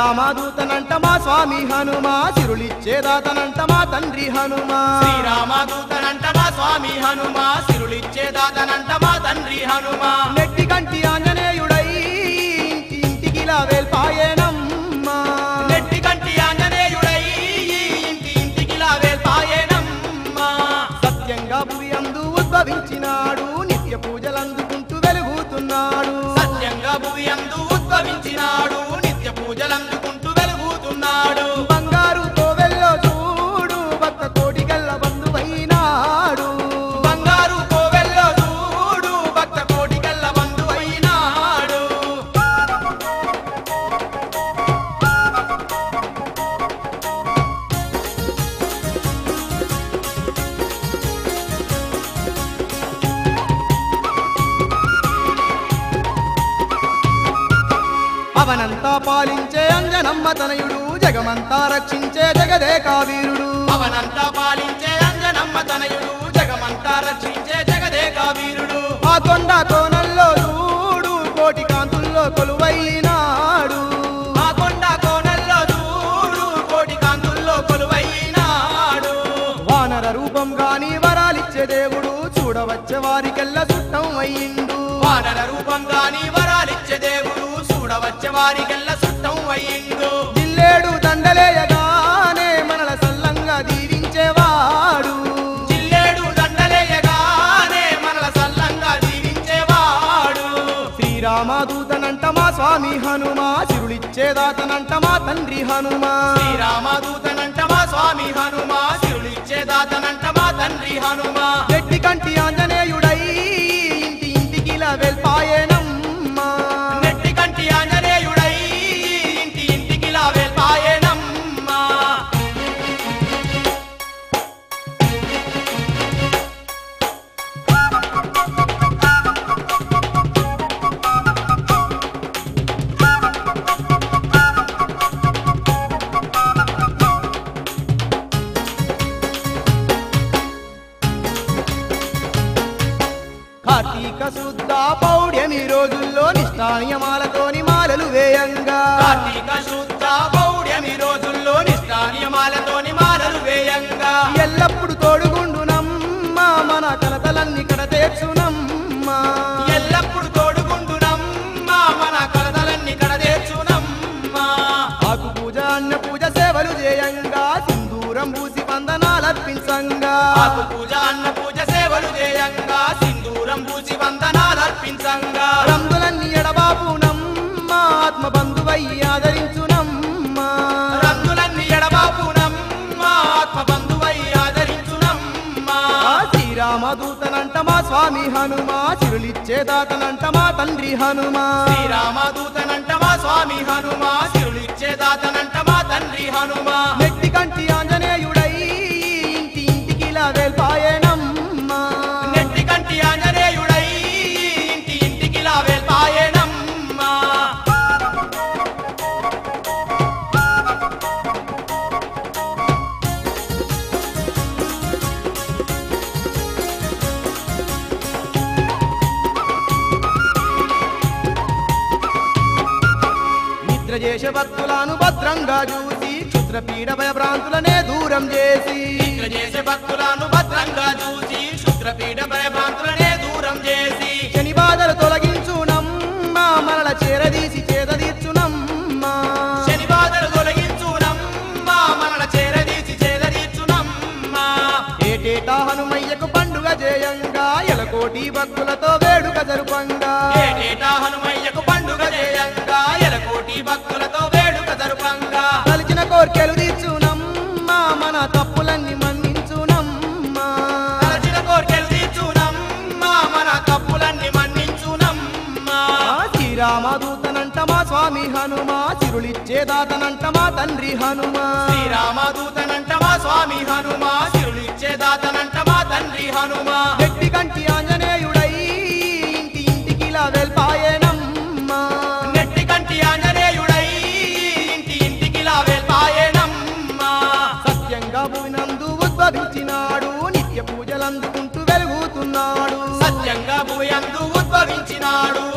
శ్రీరామదూతనంట మా స్వామి హనుమా సిరులిచ్చేదాతనంట మా తండ్రి హనుమా శ్రీరామదూతనంట మా స్వామి హనుమ సిరులిచ్చేదాతనంట మా తండ్రి హనుమ నెట్టి కంటి ఆంజనేయుడై ఇంటి ఇంటికిలా వేల్పాయేనమ్మా నెట్టి కంటి ఆంజనేయుడై ఈ ఇంటి ఇంటికిలా వేల్పాయేనమ్మా సత్యంగా భువి అందు ఉద్భవించినాడు నిత్య పూజలందుకుంటూ వెలుగుతున్నాడు సత్యంగా భువి అందు ఉద్భవించినాడు నిత్య పూజలందుకుంటూ వెలుగుతున్నాడు బంగారు కోవెల్లో చూడు భక్త కోటికల్ల బంధువైనాడు బంగారు కోవెల్లో చూడు భక్త కోటి కల్ల బంధువైనాడు అవనంతా పాలించే అంజనమ్మ తనయుడు జగమంతా రక్షించే జగదే కావీరుడు అవనంతా పాలించే అంజనమ్మ తనయుడు జగమంతా రక్షించే జగదేక వీరుడు ఆ కొండ కోనల్లో చూడు కోటి కాంతుల్లో కొలువైనాడు ఆ కొండ కోనల్లో చూడు కోటి కాంతుల్లో కొలువైనాడు వానర రూపం గాని వరాలిచ్చే దేవుడు చూడవచ్చే వారికెల్లా చుట్టం అయ్యిండు వానర రూపంగాని వరాలిచ్చే దేవుడు చూడవచ్చే వారికెల్ల సుట్టం అయ్యిండు జిల్లేడు దండలేయగానే మనల సల్లంగా దీవించేవాడు జిల్లేడు దండలేయగానే మనల సల్లంగా దీవించేవాడు శ్రీరామదూతనంట మా స్వామి హనుమా సిరులిచ్చేదాతనంట మా తండ్రి హనుమా శ్రీరామదూతనంట మా స్వామి హనుమ సిరులిచ్చేదాతనంట మా తండ్రి హనుమ గట్టి కంటి ఆంజనేయుడై ఇంటి ఇంటికిలా వెల్పాయేనమ్మా నెట్టి కంటి ఆంజనేయుడై ఇంటి ఇంటికి లావేల్పాయేనమ్మా కార్తీక శుద్ధ పౌడ్యమి రోజుల్లో నిష్ఠానియమాలతోని మాలలు వేయంగా కార్తీక శుద్ధ పౌడ్యమి రోజుల్లో నిష్ఠానియమాలతోని మాలలు వేయంగా ఎల్లప్పుడు తోడుగుండునమ్మా మన కలతలన్నీ కడ తీర్చునమ్మా ఎల్లప్పుడు తోడుకుంటునమ్మా మన కలతలన్నీ కడదేర్చునమ్మా ఆకు పూజ అన్న పూజ సేవలు చేయంగా సింధూరం పూసి వందనాలర్పించంగా ఆకు పూజ అన్న పూజ సేవలు చేయంగా సింధూరం పూసి వందనాలర్పించంగా రంగులన్నీ ఎడబాపునమ్మా ఆత్మ బంధువై ఆదరించునమ్మా రంగులన్నీ ఎడబాపునమ్మా ఆత్మ బంధువై ఆదరించునమ్మా ఆ శ్రీరామదూతనంట మా స్వామి హనుమా చిరులిచ్చేదాతనంట మా తండ్రి హనుమా శ్రీరామదూతనంట మా స్వామి హనుమ సిరులిచ్చేదాతనంట మా తండ్రి హనుమ నెట్టి కంటి ఆంజనేయుడై ఇంటి ఇంటికిలా వేల్పాయేనమ్మా నెట్టి కంటి ఆంజనేయుడై ఇంటి ఇంటికి లావేల్పాయేనమ్మా నిద్ర చేసే భక్తులను భద్రంగా చూసి క్షుద్రపీడ భయభ్రాంతులనే దూరం చేసి ఇక చేసే భక్తులను భద్రంగా చూసి శుద్రపీఠ భయభ్రాంతులనే దూరం చేసి శని బాధలు తొలగించునమ్మా మనల చేరదీసి చేదదీర్చునమ్మా శని బాధలు తొలగించునమ్మా మనల చేరదీసి చేదరీర్చునమ్మా ఏటేటా హనుమయ్యకు పండుగ చేయంగా ఎలకోటి భక్తులతో వేడుక జరుపంగా ఏటేటా హనుమయ్యకు పండుగ చేయంగా ఎలకోటి భక్తులతో వేడుక జరుపంగా తలిచిన కోర్కెలు తీర్చునమ్మా మన తప్పులన్నీ మన్నించునమ్మా తలచిన కోర్కెలు తీర్చునమ్మా మన తప్పులన్నీ మన్నించునమ్మా ఆ శ్రీరామదూతనంట మా స్వామి హనుమా చిరులిచ్చేదాతనంట మా తండ్రి హనుమా శ్రీరామదూతనంట మా స్వామి హనుమ సిరులిచ్చేదాతనంట మా తండ్రి హనుమ గట్టి కంటి ఆంజనేయుడై ఇంటి ఇంటికిలా వెల్పాయేనమ్మా నెట్టి కంటి ఆంజనేయుడై ఇంటి ఇంటికి లావేల్పాయేనమ్మా సత్యంగా భూమినందు ఉద్భవించినాడు నిత్య పూజలందుకుంటూ వెలుగుతున్నాడు సత్యంగా భూయందు ఉద్భవించినాడు